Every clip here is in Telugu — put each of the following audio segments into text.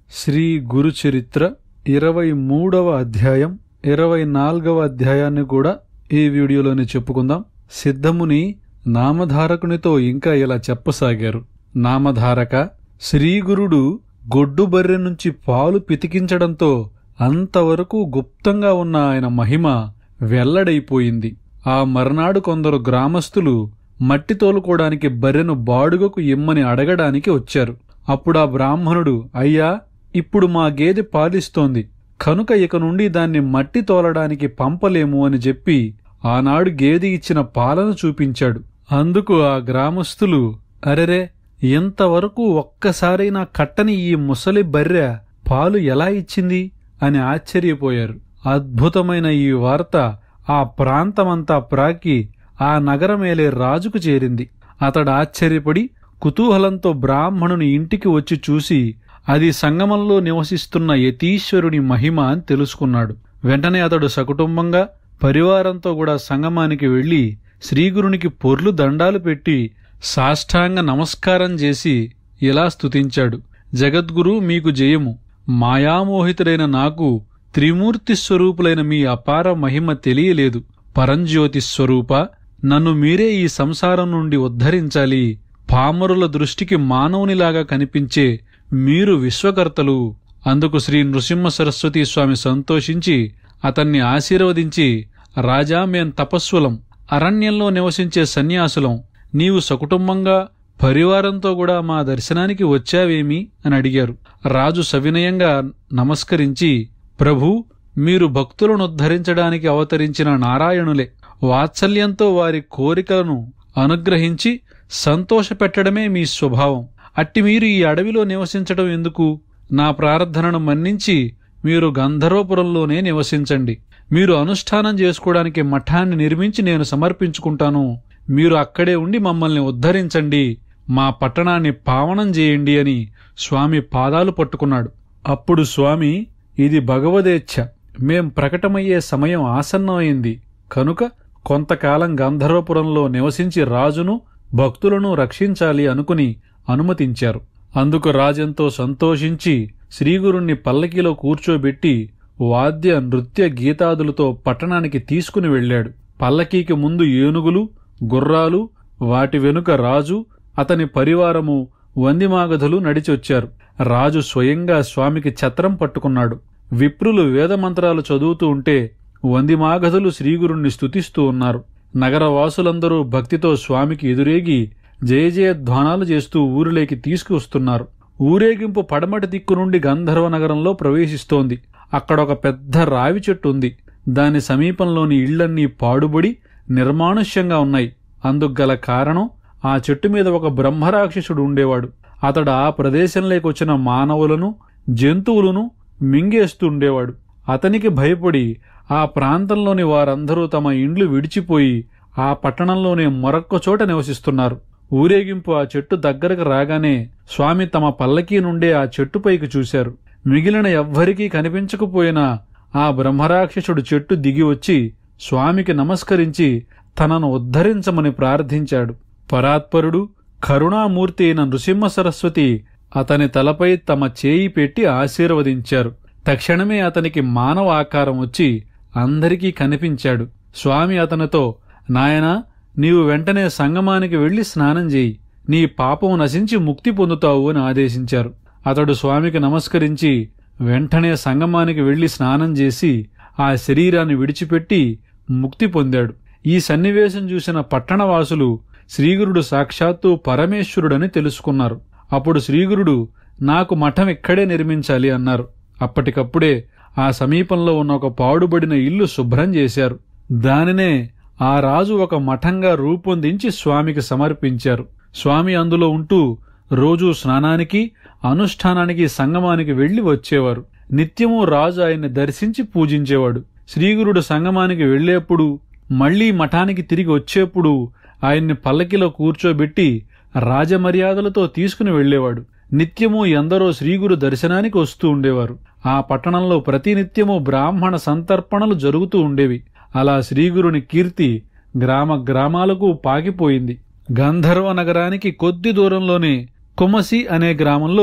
శ్రీ గురు చరిత్ర ఇరవై మూడవ అధ్యాయం ఇరవై నాలుగవ అధ్యాయాన్ని కూడా ఈ వీడియోలోనే చెప్పుకుందాం సిద్ధముని నామధారకునితో ఇంకా ఇలా చెప్పసాగారు నామధారక శ్రీగురుడు గొడ్డు బర్రె నుంచి పాలు పితికించడంతో అంతవరకు గుప్తంగా ఉన్న ఆయన మహిమ వెల్లడైపోయింది ఆ మర్నాడు కొందరు గ్రామస్తులు మట్టి తోలుకోవడానికి బర్రెను బాడుగకు ఇమ్మని అడగడానికి వచ్చారు అప్పుడా బ్రాహ్మణుడు అయ్యా ఇప్పుడు మా గేదె పాలిస్తోంది కనుక ఇక నుండి దాన్ని మట్టి తోలడానికి పంపలేము అని చెప్పి ఆనాడు గేదె ఇచ్చిన పాలను చూపించాడు అందుకు ఆ గ్రామస్తులు అరెరే ఇంతవరకు ఒక్కసారైనా కట్టని ఈ ముసలి బర్రె పాలు ఎలా ఇచ్చింది అని ఆశ్చర్యపోయారు అద్భుతమైన ఈ వార్త ఆ ప్రాంతమంతా ప్రాకి ఆ నగరమేలే రాజుకు చేరింది అతడు ఆశ్చర్యపడి కుతూహలంతో బ్రాహ్మణుని ఇంటికి వచ్చి చూసి అది సంగమంలో నివసిస్తున్న యతీశ్వరుని మహిమ అని తెలుసుకున్నాడు వెంటనే అతడు సకుటుంబంగా పరివారంతో కూడా సంగమానికి వెళ్లి శ్రీగురునికి పొర్లు దండాలు పెట్టి సాష్టాంగ నమస్కారం చేసి ఇలా స్తుతించాడు జగద్గురు మీకు జయము మాయామోహితుడైన నాకు త్రిమూర్తి స్వరూపులైన మీ అపార మహిమ తెలియలేదు పరంజ్యోతి స్వరూప నన్ను మీరే ఈ సంసారం నుండి ఉద్ధరించాలి పామరుల దృష్టికి మానవునిలాగా కనిపించే మీరు విశ్వకర్తలు అందుకు శ్రీ నృసింహ సరస్వతి స్వామి సంతోషించి అతన్ని ఆశీర్వదించి రాజా మేం తపస్సులం అరణ్యంలో నివసించే సన్యాసులం నీవు సకుటుంబంగా పరివారంతో కూడా మా దర్శనానికి వచ్చావేమి అని అడిగారు రాజు సవినయంగా నమస్కరించి ప్రభు మీరు భక్తులను ఉద్ధరించడానికి అవతరించిన నారాయణులే వాత్సల్యంతో వారి కోరికలను అనుగ్రహించి సంతోషపెట్టడమే మీ స్వభావం అట్టి మీరు ఈ అడవిలో నివసించడం ఎందుకు నా ప్రార్థనను మన్నించి మీరు గంధర్వపురంలోనే నివసించండి మీరు అనుష్ఠానం చేసుకోవడానికి మఠాన్ని నిర్మించి నేను సమర్పించుకుంటాను మీరు అక్కడే ఉండి మమ్మల్ని ఉద్ధరించండి మా పట్టణాన్ని పావనం చేయండి అని స్వామి పాదాలు పట్టుకున్నాడు అప్పుడు స్వామి ఇది భగవదేచ్ఛ మేం ప్రకటమయ్యే సమయం ఆసన్నమైంది కనుక కొంతకాలం గంధర్వపురంలో నివసించి రాజును భక్తులను రక్షించాలి అనుకుని అనుమతించారు అందుకు రాజంతో సంతోషించి శ్రీగురుణ్ణి పల్లకిలో కూర్చోబెట్టి వాద్య నృత్య గీతాదులతో పట్టణానికి తీసుకుని వెళ్ళాడు పల్లకీకి ముందు ఏనుగులు గుర్రాలు వాటి వెనుక రాజు అతని పరివారము వందిమాగధులు నడిచొచ్చారు రాజు స్వయంగా స్వామికి ఛత్రం పట్టుకున్నాడు విప్రులు వేదమంత్రాలు చదువుతూ ఉంటే వందిమాగధులు శ్రీగురుణ్ణి స్తుతిస్తూ ఉన్నారు నగరవాసులందరూ భక్తితో స్వామికి ఎదురేగి జయ జయధ్వానాలు చేస్తూ ఊరిలోకి తీసుకువస్తున్నారు ఊరేగింపు పడమటి దిక్కు నుండి గంధర్వ నగరంలో ప్రవేశిస్తోంది అక్కడ ఒక పెద్ద రావి చెట్టు ఉంది దాని సమీపంలోని ఇళ్లన్నీ పాడుబడి నిర్మానుష్యంగా ఉన్నాయి అందుకు గల కారణం ఆ చెట్టు మీద ఒక బ్రహ్మరాక్షసుడు ఉండేవాడు అతడు ఆ ప్రదేశంలోకి వచ్చిన మానవులను జంతువులను మింగేస్తూ ఉండేవాడు అతనికి భయపడి ఆ ప్రాంతంలోని వారందరూ తమ ఇండ్లు విడిచిపోయి ఆ పట్టణంలోనే మరొక్క చోట నివసిస్తున్నారు ఊరేగింపు ఆ చెట్టు దగ్గరకు రాగానే స్వామి తమ పల్లకీ నుండే ఆ చెట్టుపైకి చూశారు మిగిలిన ఎవ్వరికీ కనిపించకపోయినా ఆ బ్రహ్మరాక్షసుడు చెట్టు దిగి వచ్చి స్వామికి నమస్కరించి తనను ఉద్ధరించమని ప్రార్థించాడు పరాత్పరుడు కరుణామూర్తి అయిన నృసింహ సరస్వతి అతని తలపై తమ చేయి పెట్టి ఆశీర్వదించారు తక్షణమే అతనికి మానవ ఆకారం వచ్చి అందరికీ కనిపించాడు స్వామి అతనితో నాయనా నీవు వెంటనే సంగమానికి వెళ్లి స్నానం చేయి నీ పాపం నశించి ముక్తి పొందుతావు అని ఆదేశించారు అతడు స్వామికి నమస్కరించి వెంటనే సంగమానికి వెళ్లి స్నానం చేసి ఆ శరీరాన్ని విడిచిపెట్టి ముక్తి పొందాడు ఈ సన్నివేశం చూసిన పట్టణవాసులు శ్రీగురుడు సాక్షాత్తు పరమేశ్వరుడని తెలుసుకున్నారు అప్పుడు శ్రీగురుడు నాకు మఠం ఇక్కడే నిర్మించాలి అన్నారు అప్పటికప్పుడే ఆ సమీపంలో ఉన్న ఒక పాడుబడిన ఇల్లు శుభ్రం చేశారు దానినే ఆ రాజు ఒక మఠంగా రూపొందించి స్వామికి సమర్పించారు స్వామి అందులో ఉంటూ రోజూ స్నానానికి అనుష్ఠానానికి సంగమానికి వెళ్లి వచ్చేవారు నిత్యము రాజు ఆయన్ని దర్శించి పూజించేవాడు శ్రీగురుడు సంగమానికి వెళ్లేప్పుడు మళ్లీ మఠానికి తిరిగి వచ్చేప్పుడు ఆయన్ని పల్లకిలో కూర్చోబెట్టి రాజమర్యాదలతో తీసుకుని వెళ్లేవాడు నిత్యము ఎందరో శ్రీగురు దర్శనానికి వస్తూ ఉండేవారు ఆ పట్టణంలో ప్రతినిత్యము బ్రాహ్మణ సంతర్పణలు జరుగుతూ ఉండేవి అలా శ్రీగురుని కీర్తి గ్రామ గ్రామాలకు పాకిపోయింది గంధర్వ నగరానికి కొద్ది దూరంలోనే కుమసి అనే గ్రామంలో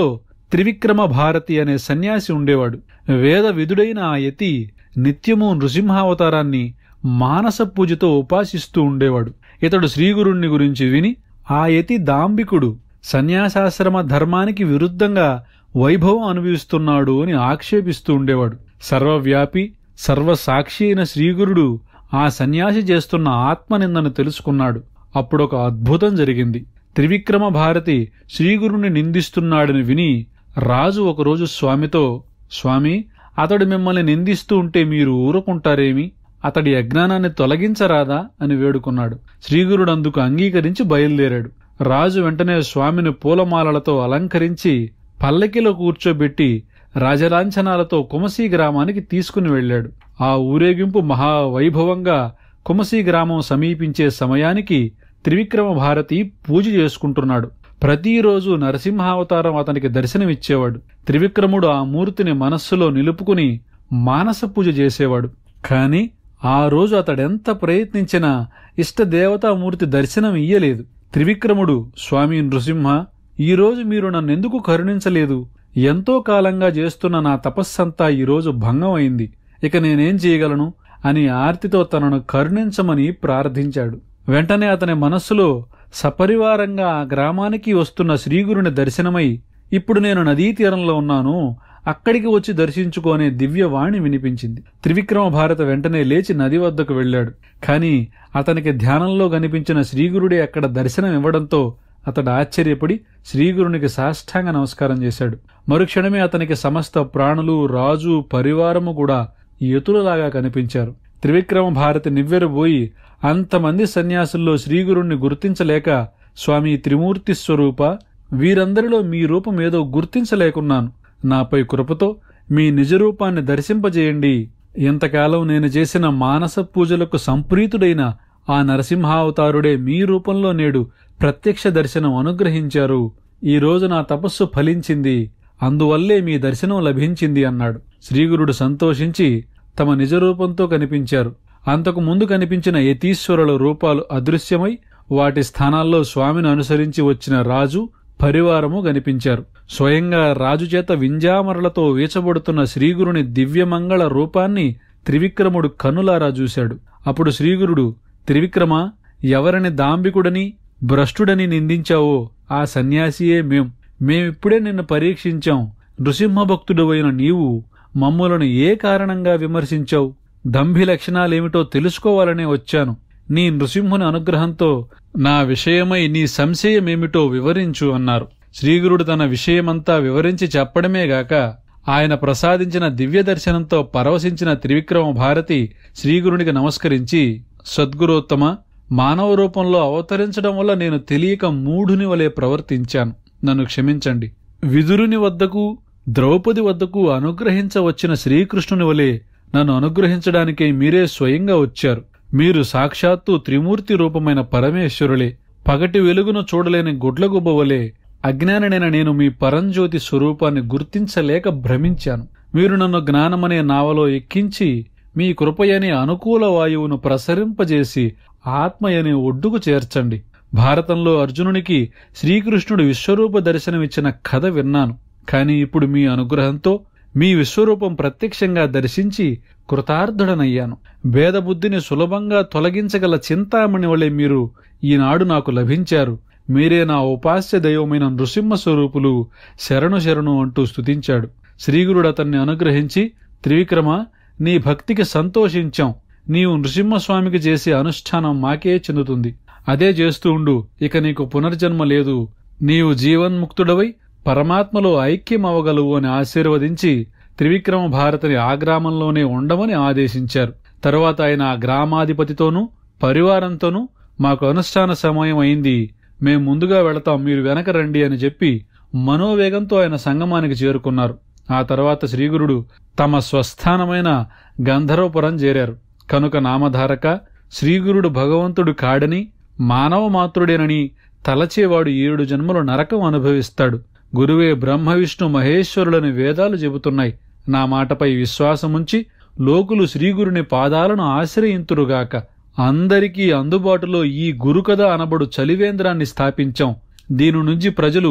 త్రివిక్రమ భారతి అనే సన్యాసి ఉండేవాడు వేద విధుడైన ఆ యతి నిత్యము నృసింహావతారాన్ని మానస పూజతో ఉపాసిస్తూ ఉండేవాడు ఇతడు శ్రీగురుణ్ణి గురించి విని ఆ యతి దాంబికుడు సన్యాసాశ్రమ ధర్మానికి విరుద్ధంగా వైభవం అనుభవిస్తున్నాడు అని ఆక్షేపిస్తూ ఉండేవాడు సర్వవ్యాపి సర్వసాక్షి అయిన శ్రీగురుడు ఆ సన్యాసి చేస్తున్న ఆత్మనిందను తెలుసుకున్నాడు అప్పుడొక అద్భుతం జరిగింది త్రివిక్రమ భారతి శ్రీగురుని నిందిస్తున్నాడని విని రాజు ఒకరోజు స్వామితో స్వామి అతడు మిమ్మల్ని నిందిస్తూ ఉంటే మీరు ఊరుకుంటారేమి అతడి అజ్ఞానాన్ని తొలగించరాదా అని వేడుకున్నాడు శ్రీగురుడు అందుకు అంగీకరించి బయలుదేరాడు రాజు వెంటనే స్వామిని పూలమాలలతో అలంకరించి పల్లకిలో కూర్చోబెట్టి రాజలాంఛనాలతో కుమసీ గ్రామానికి తీసుకుని వెళ్ళాడు ఆ ఊరేగింపు మహావైభవంగా కుమసీ గ్రామం సమీపించే సమయానికి త్రివిక్రమ భారతి పూజ చేసుకుంటున్నాడు ప్రతిరోజు నరసింహావతారం అతనికి దర్శనమిచ్చేవాడు త్రివిక్రముడు ఆ మూర్తిని మనస్సులో నిలుపుకుని మానస పూజ చేసేవాడు కాని ఆ రోజు అతడెంత ప్రయత్నించినా ఇష్టదేవతామూర్తి దర్శనం ఇయ్యలేదు త్రివిక్రముడు స్వామి నృసింహ ఈరోజు మీరు నన్నెందుకు కరుణించలేదు ఎంతో కాలంగా చేస్తున్న నా తపస్సంతా ఈరోజు భంగం అయింది ఇక నేనేం చేయగలను అని ఆర్తితో తనను కరుణించమని ప్రార్థించాడు వెంటనే అతని మనస్సులో సపరివారంగా ఆ గ్రామానికి వస్తున్న శ్రీగురుని దర్శనమై ఇప్పుడు నేను నదీ తీరంలో ఉన్నాను అక్కడికి వచ్చి దర్శించుకోనే దివ్యవాణి వినిపించింది త్రివిక్రమ భారత వెంటనే లేచి నది వద్దకు వెళ్ళాడు కాని అతనికి ధ్యానంలో కనిపించిన శ్రీగురుడే అక్కడ దర్శనం ఇవ్వడంతో అతడు ఆశ్చర్యపడి శ్రీగురునికి సాష్టాంగ నమస్కారం చేశాడు మరుక్షణమే అతనికి సమస్త ప్రాణులు రాజు పరివారము కూడా ఎతులలాగా కనిపించారు త్రివిక్రమ భారతి నివ్వెరబోయి అంతమంది సన్యాసుల్లో శ్రీగురుణ్ణి గుర్తించలేక స్వామి త్రిమూర్తి స్వరూప వీరందరిలో మీ రూపం ఏదో గుర్తించలేకున్నాను నాపై కృపతో మీ నిజరూపాన్ని దర్శింపజేయండి ఇంతకాలం నేను చేసిన మానస పూజలకు సంప్రీతుడైన ఆ నరసింహావతారుడే మీ రూపంలో నేడు ప్రత్యక్ష దర్శనం అనుగ్రహించారు ఈ రోజు నా తపస్సు ఫలించింది అందువల్లే మీ దర్శనం లభించింది అన్నాడు శ్రీగురుడు సంతోషించి తమ నిజరూపంతో కనిపించారు అంతకు ముందు కనిపించిన యతీశ్వరుల రూపాలు అదృశ్యమై వాటి స్థానాల్లో స్వామిని అనుసరించి వచ్చిన రాజు పరివారము కనిపించారు స్వయంగా రాజు చేత వింజామరలతో వీచబడుతున్న శ్రీగురుని దివ్యమంగళ రూపాన్ని త్రివిక్రముడు కన్నులారా చూశాడు అప్పుడు శ్రీగురుడు త్రివిక్రమ ఎవరిని దాంబికుడని భ్రష్టుడని నిందించావో ఆ సన్యాసియే మేం మేమిప్పుడే నిన్ను పరీక్షించాం నృసింహభక్తుడవైన నీవు మమ్ములను ఏ కారణంగా విమర్శించావు దంభి లక్షణాలేమిటో తెలుసుకోవాలనే వచ్చాను నీ నృసింహుని అనుగ్రహంతో నా విషయమై నీ సంశయమేమిటో వివరించు అన్నారు శ్రీగురుడు తన విషయమంతా వివరించి చెప్పడమేగాక ఆయన ప్రసాదించిన దివ్య దర్శనంతో పరవశించిన త్రివిక్రమ భారతి శ్రీగురునికి నమస్కరించి సద్గురోత్తమ మానవ రూపంలో అవతరించడం వల్ల నేను తెలియక మూఢుని వలె ప్రవర్తించాను నన్ను క్షమించండి విదురుని వద్దకు ద్రౌపది వద్దకు అనుగ్రహించవచ్చిన శ్రీకృష్ణుని వలె నన్ను అనుగ్రహించడానికే మీరే స్వయంగా వచ్చారు మీరు సాక్షాత్తు త్రిమూర్తి రూపమైన పరమేశ్వరులే పగటి వెలుగును చూడలేని గుడ్లగుబ్బ వలె అజ్ఞాననైన నేను మీ పరంజ్యోతి స్వరూపాన్ని గుర్తించలేక భ్రమించాను మీరు నన్ను జ్ఞానమనే నావలో ఎక్కించి మీ కృపయనే అనుకూల వాయువును ప్రసరింపజేసి ఆత్మయనే ఒడ్డుకు చేర్చండి భారతంలో అర్జునునికి శ్రీకృష్ణుడు విశ్వరూప దర్శనమిచ్చిన కథ విన్నాను కాని ఇప్పుడు మీ అనుగ్రహంతో మీ విశ్వరూపం ప్రత్యక్షంగా దర్శించి కృతార్థుడనయ్యాను భేదబుద్ధిని సులభంగా తొలగించగల చింతామణి వలె మీరు ఈనాడు నాకు లభించారు మీరే నా ఉపాస్య దైవమైన నృసింహ స్వరూపులు శరణు శరణు అంటూ స్తుతించాడు శ్రీగురుడు అతన్ని అనుగ్రహించి త్రివిక్రమ నీ భక్తికి సంతోషించాం నీవు నృసింహస్వామికి చేసే అనుష్ఠానం మాకే చెందుతుంది అదే చేస్తూ ఉండు ఇక నీకు పునర్జన్మ లేదు నీవు జీవన్ముక్తుడవై పరమాత్మలో ఐక్యమవగలవు అని ఆశీర్వదించి త్రివిక్రమ భారతిని ఆ గ్రామంలోనే ఉండమని ఆదేశించారు తరువాత ఆయన ఆ గ్రామాధిపతితోనూ పరివారంతోనూ మాకు అనుష్ఠాన సమయం అయింది మేం ముందుగా వెళతాం మీరు వెనక రండి అని చెప్పి మనోవేగంతో ఆయన సంగమానికి చేరుకున్నారు ఆ తర్వాత శ్రీగురుడు తమ స్వస్థానమైన గంధర్వపురం చేరారు కనుక నామధారక శ్రీగురుడు భగవంతుడు కాడని మానవ మాతృడేనని తలచేవాడు ఏడు జన్మలు నరకం అనుభవిస్తాడు గురువే బ్రహ్మ విష్ణు మహేశ్వరులని వేదాలు చెబుతున్నాయి నా మాటపై విశ్వాసముంచి లోకులు శ్రీగురుని పాదాలను ఆశ్రయింతురుగాక అందరికీ అందుబాటులో ఈ గురుకథ అనబడు చలివేంద్రాన్ని స్థాపించాం దీని నుంచి ప్రజలు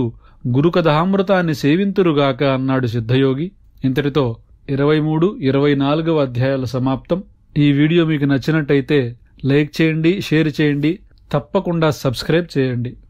గురుకథామృతాన్ని సేవింతురుగాక అన్నాడు సిద్ధయోగి ఇంతటితో ఇరవై మూడు ఇరవై నాలుగవ అధ్యాయాల సమాప్తం ఈ వీడియో మీకు నచ్చినట్టయితే లైక్ చేయండి షేర్ చేయండి తప్పకుండా సబ్స్క్రైబ్ చేయండి